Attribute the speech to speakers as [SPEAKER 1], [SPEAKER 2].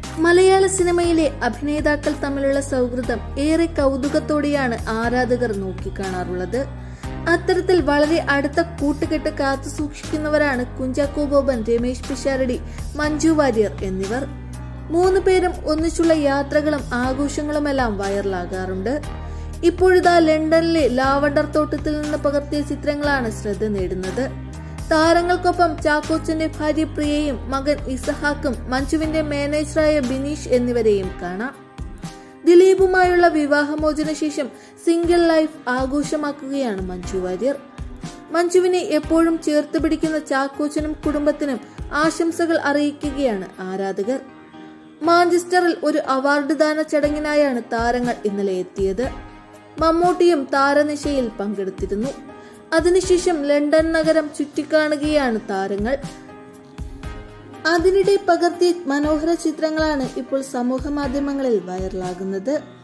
[SPEAKER 1] മലയാള സിനിമയിലെ അഭിനേതാക്കൾ തമ്മിലുള്ള സൗഹൃദം ഏറെ കൗതുകത്തോടെയാണ് ആരാധകർ നോക്കിക്കാണാറുള്ളത് അത്തരത്തിൽ വളരെ അടുത്ത കൂട്ടുകെട്ട് കാത്തു സൂക്ഷിക്കുന്നവരാണ് കുഞ്ചാക്കോ ബോബൻ രമേശ് പിഷാരടി മഞ്ജു വാര്യർ എന്നിവർ മൂന്ന് പേരും ഒന്നിച്ചുള്ള യാത്രകളും ആഘോഷങ്ങളുമെല്ലാം വൈറലാകാറുണ്ട് ഇപ്പോഴിതാ ലണ്ടനിലെ ലാവണ്ടർ തോട്ടത്തിൽ നിന്ന് പകർത്തിയ ചിത്രങ്ങളാണ് ശ്രദ്ധ നേടുന്നത് താരങ്ങൾക്കൊപ്പം ചാക്കോച്ചന്റെ ഭാര്യ പ്രിയയും മകൻ ഇസഹാക്കും മഞ്ജുവിന്റെ മാനേജറായ ബിനീഷ് എന്നിവരെയും കാണാം ദിലീപുമായുള്ള വിവാഹമോചന ശേഷം സിംഗിൾ ലൈഫ് ആഘോഷമാക്കുകയാണ് മഞ്ജു വാര്യർ മഞ്ജുവിനെ എപ്പോഴും ചേർത്ത് പിടിക്കുന്ന ചാക്കോച്ചനും കുടുംബത്തിനും ആശംസകൾ അറിയിക്കുകയാണ് ആരാധകർ മാഞ്ചസ്റ്ററിൽ ഒരു അവാർഡ് ദാന ചടങ്ങിനായാണ് താരങ്ങൾ ഇന്നലെ എത്തിയത് മമ്മൂട്ടിയും താരനിശയിൽ പങ്കെടുത്തിരുന്നു അതിനുശേഷം ലണ്ടൻ നഗരം ചുറ്റിക്കാണുകയാണ് താരങ്ങൾ അതിനിടെ പകർത്തിയ മനോഹര ചിത്രങ്ങളാണ് ഇപ്പോൾ സമൂഹ മാധ്യമങ്ങളിൽ വൈറലാകുന്നത്